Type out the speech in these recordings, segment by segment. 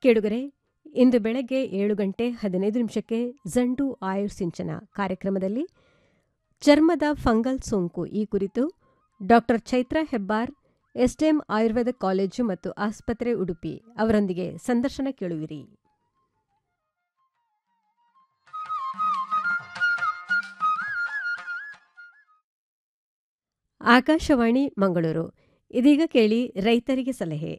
ಕೇಳುಗರೆ ಇಂದು ಬೆಳಗ್ಗೆ ಏಳು ಗಂಟೆ ಹದಿನೈದು ನಿಮಿಷಕ್ಕೆ ಜಂಡು ಆಯುರ್ಸಿಂಚನ ಕಾರ್ಯಕ್ರಮದಲ್ಲಿ ಚರ್ಮದ ಫಂಗಲ್ ಸೋಂಕು ಈ ಕುರಿತು doctor Chaitra Hebbar SDM Ayurveda college ಮತ್ತು ಆಸ್ಪತ್ರೆ ಉಡುಪಿ ಅವರೊಂದಿಗೆ ಸಂದರ್ಶನ ಕೇಳುವಿರಿ ಆಕಾಶವಾಣಿ ಮಂಗಳೂರು ಇದೀಗ ಕೇಳಿ ರೈತರಿಗೆ ಸಲಹೆ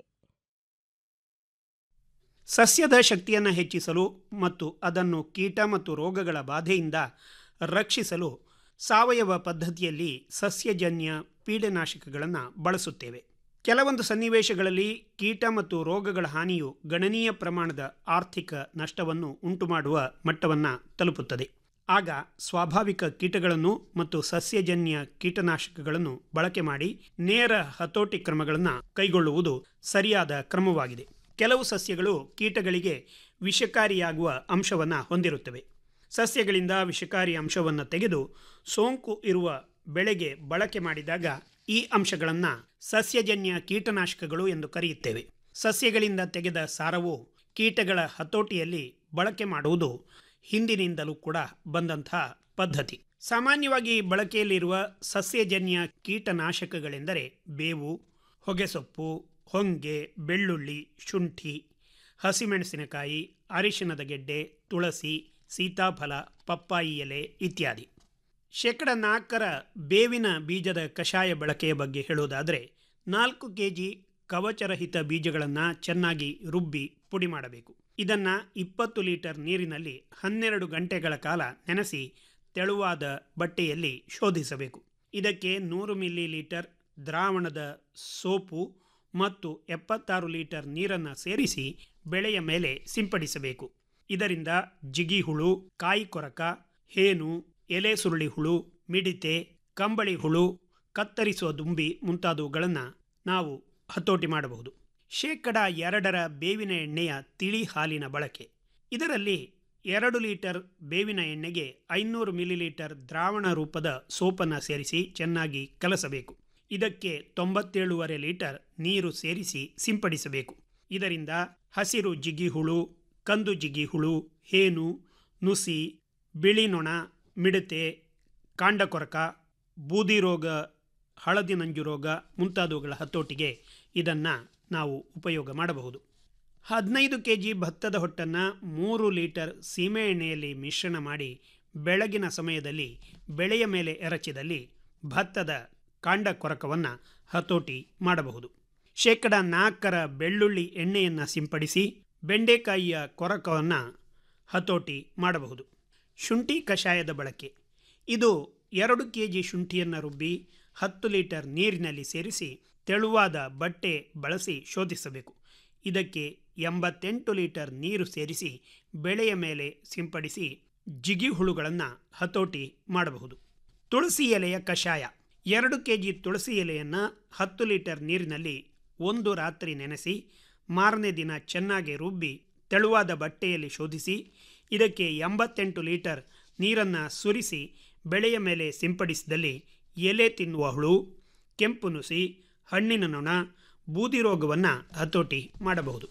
ಸಸ್ಯದ ಶಕ್ತಿಯನ್ನು ಹೆಚ್ಚಿಸಲು ಮತ್ತು ಅದನ್ನು ಕೀಟ ಮತ್ತು ರೋಗಗಳ ಬಾಧೆಯಿಂದ ರಕ್ಷಿಸಲು ಸಾವಯವ ಪದ್ಧತಿಯಲ್ಲಿ ಸಸ್ಯಜನ್ಯ ಪೀಡನಾಶಕಗಳನ್ನು ಬಳಸುತ್ತೇವೆ ಕೆಲವೊಂದು ಸನ್ನಿವೇಶಗಳಲ್ಲಿ ಕೀಟ ಮತ್ತು ರೋಗಗಳ ಹಾನಿಯು ಗಣನೀಯ ಪ್ರಮಾಣದ ಆರ್ಥಿಕ ನಷ್ಟವನ್ನು ಉಂಟುಮಾಡುವ ಮಟ್ಟವನ್ನು ತಲುಪುತ್ತದೆ ಆಗ ಸ್ವಾಭಾವಿಕ ಕೀಟಗಳನ್ನು ಮತ್ತು ಸಸ್ಯಜನ್ಯ ಕೀಟನಾಶಕಗಳನ್ನು ಬಳಕೆ ಮಾಡಿ ನೇರ ಹತೋಟಿ ಕ್ರಮಗಳನ್ನು ಕೈಗೊಳ್ಳುವುದು ಸರಿಯಾದ ಕ್ರಮವಾಗಿದೆ ಕೆಲವು ಸಸ್ಯಗಳು ಕೀಟಗಳಿಗೆ ವಿಷಕಾರಿಯಾಗುವ ಅಂಶವನ್ನು ಹೊಂದಿರುತ್ತವೆ ಸಸ್ಯಗಳಿಂದ ವಿಷಕಾರಿ ಅಂಶವನ್ನು ತೆಗೆದು ಸೋಂಕು ಇರುವ ಬೆಳೆಗೆ ಬಳಕೆ ಮಾಡಿದಾಗ ಈ ಅಂಶಗಳನ್ನು ಸಸ್ಯಜನ್ಯ ಕೀಟನಾಶಕಗಳು ಎಂದು ಕರೆಯುತ್ತೇವೆ ಸಸ್ಯಗಳಿಂದ ತೆಗೆದ ಸಾರವು ಕೀಟಗಳ ಹತೋಟಿಯಲ್ಲಿ ಬಳಕೆ ಮಾಡುವುದು ಹಿಂದಿನಿಂದಲೂ ಕೂಡ ಬಂದಂಥ ಪದ್ಧತಿ ಸಾಮಾನ್ಯವಾಗಿ ಬಳಕೆಯಲ್ಲಿರುವ ಸಸ್ಯಜನ್ಯ ಕೀಟನಾಶಕಗಳೆಂದರೆ ಬೇವು ಹೊಗೆಸೊಪ್ಪು ಹೊಂಗೆ ಬೆಳ್ಳುಳ್ಳಿ ಶುಂಠಿ ಹಸಿಮೆಣಸಿನಕಾಯಿ ಅರಿಶಿಣದ ಗೆಡ್ಡೆ ತುಳಸಿ ಸೀತಾಫಲ ಪಪ್ಪಾಯಿ ಎಲೆ ಇತ್ಯಾದಿ ಶೇಕಡ ನಾಲ್ಕರ ಬೇವಿನ ಬೀಜದ ಕಷಾಯ ಬಳಕೆಯ ಬಗ್ಗೆ ಹೇಳುವುದಾದರೆ ನಾಲ್ಕು ಕೆ ಜಿ ಕವಚರಹಿತ ಬೀಜಗಳನ್ನು ಚೆನ್ನಾಗಿ ರುಬ್ಬಿ ಪುಡಿ ಮಾಡಬೇಕು ಇದನ್ನು ಇಪ್ಪತ್ತು ಲೀಟರ್ ನೀರಿನಲ್ಲಿ ಹನ್ನೆರಡು ಗಂಟೆಗಳ ಕಾಲ ನೆನೆಸಿ ತೆಳುವಾದ ಬಟ್ಟೆಯಲ್ಲಿ ಶೋಧಿಸಬೇಕು ಇದಕ್ಕೆ ನೂರು ಮಿಲಿ ಲೀಟರ್ ದ್ರಾವಣದ ಸೋಪು ಮತ್ತು ಎಪ್ಪತ್ತಾರು ಲೀಟರ್ ನೀರನ್ನು ಸೇರಿಸಿ ಬೆಳೆಯ ಮೇಲೆ ಸಿಂಪಡಿಸಬೇಕು ಇದರಿಂದ ಜಿಗಿ ಹುಳು ಕಾಯಿ ಕೊರಕ ಹೇನು ಎಲೆ ಸುರುಳಿ ಹುಳು ಮಿಡಿತೆ ಕಂಬಳಿ ಹುಳು ಕತ್ತರಿಸುವ ದುಂಬಿ ಮುಂತಾದವುಗಳನ್ನು ನಾವು ಹತೋಟಿ ಮಾಡಬಹುದು ಶೇಕಡ ಎರಡರ ಬೇವಿನ ಎಣ್ಣೆಯ ತಿಳಿ ಹಾಲಿನ ಬಳಕೆ ಇದರಲ್ಲಿ ಎರಡು ಲೀಟರ್ ಬೇವಿನ ಎಣ್ಣೆಗೆ ಐನೂರು ಮಿಲಿಲೀಟರ್ ದ್ರಾವಣ ರೂಪದ ಸೋಪನ್ನು ಸೇರಿಸಿ ಚೆನ್ನಾಗಿ ಕಲಸಬೇಕು ಇದಕ್ಕೆ ತೊಂಬತ್ತೇಳುವರೆ ಲೀಟರ್ ನೀರು ಸೇರಿಸಿ ಸಿಂಪಡಿಸಬೇಕು ಇದರಿಂದ ಹಸಿರು ಜಿಗಿ ಹುಳು ಕಂದು ಜಿಗಿ ಹುಳು ಹೇನು ನುಸಿ ಬಿಳಿ ನೊಣ ಮಿಡತೆ ಕಾಂಡಕೊರಕ ಬೂದಿ ರೋಗ ಹಳದಿ ನಂಜು ರೋಗ ಮುಂತಾದವುಗಳ ಹತೋಟಿಗೆ ಇದನ್ನು ನಾವು ಉಪಯೋಗ ಮಾಡಬಹುದು ಹದಿನೈದು ಕೆ ಜಿ ಭತ್ತದ ಹೊಟ್ಟನ್ನು ಮೂರು ಲೀಟರ್ ಸೀಮೆ ಎಣ್ಣೆಯಲ್ಲಿ ಮಿಶ್ರಣ ಮಾಡಿ ಬೆಳಗಿನ ಸಮಯದಲ್ಲಿ ಬೆಳೆಯ ಮೇಲೆ ಎರಚಿದಲ್ಲಿ ಭತ್ತದ ಕಾಂಡ ಕೊರಕವನ್ನು ಹತೋಟಿ ಮಾಡಬಹುದು ಶೇಕಡ ನಾಲ್ಕರ ಬೆಳ್ಳುಳ್ಳಿ ಎಣ್ಣೆಯನ್ನು ಸಿಂಪಡಿಸಿ ಬೆಂಡೆಕಾಯಿಯ ಕೊರಕವನ್ನು ಹತೋಟಿ ಮಾಡಬಹುದು ಶುಂಠಿ ಕಷಾಯದ ಬಳಕೆ ಇದು ಎರಡು ಕೆ ಜಿ ಶುಂಠಿಯನ್ನು ರುಬ್ಬಿ ಹತ್ತು ಲೀಟರ್ ನೀರಿನಲ್ಲಿ ಸೇರಿಸಿ ತೆಳುವಾದ ಬಟ್ಟೆ ಬಳಸಿ ಶೋಧಿಸಬೇಕು ಇದಕ್ಕೆ ಎಂಬತ್ತೆಂಟು ಲೀಟರ್ ನೀರು ಸೇರಿಸಿ ಬೆಳೆಯ ಮೇಲೆ ಸಿಂಪಡಿಸಿ ಜಿಗಿ ಹುಳುಗಳನ್ನು ಹತೋಟಿ ಮಾಡಬಹುದು ತುಳಸಿ ಎಲೆಯ ಕಷಾಯ ಎರಡು ಕೆ ಜಿ ತುಳಸಿ ಎಲೆಯನ್ನು ಹತ್ತು ಲೀಟರ್ ನೀರಿನಲ್ಲಿ ಒಂದು ರಾತ್ರಿ ನೆನೆಸಿ ಮಾರನೇ ದಿನ ಚೆನ್ನಾಗಿ ರುಬ್ಬಿ ತೆಳುವಾದ ಬಟ್ಟೆಯಲ್ಲಿ ಶೋಧಿಸಿ ಇದಕ್ಕೆ ಎಂಬತ್ತೆಂಟು ಲೀಟರ್ ನೀರನ್ನು ಸುರಿಸಿ ಬೆಳೆಯ ಮೇಲೆ ಸಿಂಪಡಿಸಿದಲ್ಲಿ ಎಲೆ ತಿನ್ನುವ ಹುಳು ಕೆಂಪು ನುಸಿ ಹಣ್ಣಿನ ನೊಣ ಬೂದಿ ರೋಗವನ್ನು ಹತೋಟಿ ಮಾಡಬಹುದು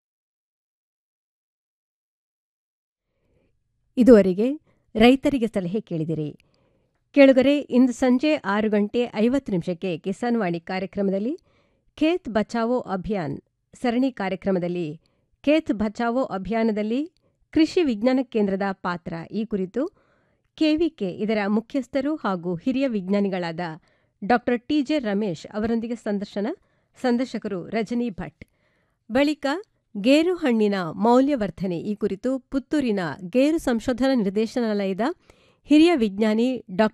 ಇದುವರೆಗೆ ರೈತರಿಗೆ ಸಲಹೆ ಕೇಳಿದಿರಿ ಕೇಳುಗರೆ ಇಂದು ಸಂಜೆ ಆರು ಗಂಟೆ ಐವತ್ತು ನಿಮಿಷಕ್ಕೆ ಕಿಸಾನ್ ವಾಣಿ ಕಾರ್ಯಕ್ರಮದಲ್ಲಿ ಖೇತ್ ಬಚಾವೋ ಅಭಿಯಾನ್ ಸರಣಿ ಕಾರ್ಯಕ್ರಮದಲ್ಲಿ ಖೇತ್ ಬಚಾವೋ ಅಭಿಯಾನದಲ್ಲಿ ಕೃಷಿ ವಿಜ್ಞಾನ ಕೇಂದ್ರದ ಪಾತ್ರ ಈ ಕುರಿತು ಕೆವಿಕೆ ಇದರ ಮುಖ್ಯಸ್ಥರು ಹಾಗೂ ಹಿರಿಯ ವಿಜ್ಞಾನಿಗಳಾದ ಡಾ ಟಿಜೆ ರಮೇಶ್ ಅವರೊಂದಿಗೆ ಸಂದರ್ಶನ ಸಂದರ್ಶಕರು ರಜನಿ ಭಟ್ ಬಳಿಕ ಗೇರು ಹಣ್ಣಿನ ಮೌಲ್ಯವರ್ಧನೆ ಈ ಕುರಿತು ಪುತ್ತೂರಿನ ಗೇರು ಸಂಶೋಧನಾ ನಿರ್ದೇಶನಾಲಯದ ಹಿರಿಯ ವಿಜ್ಞಾನಿ ಡಾ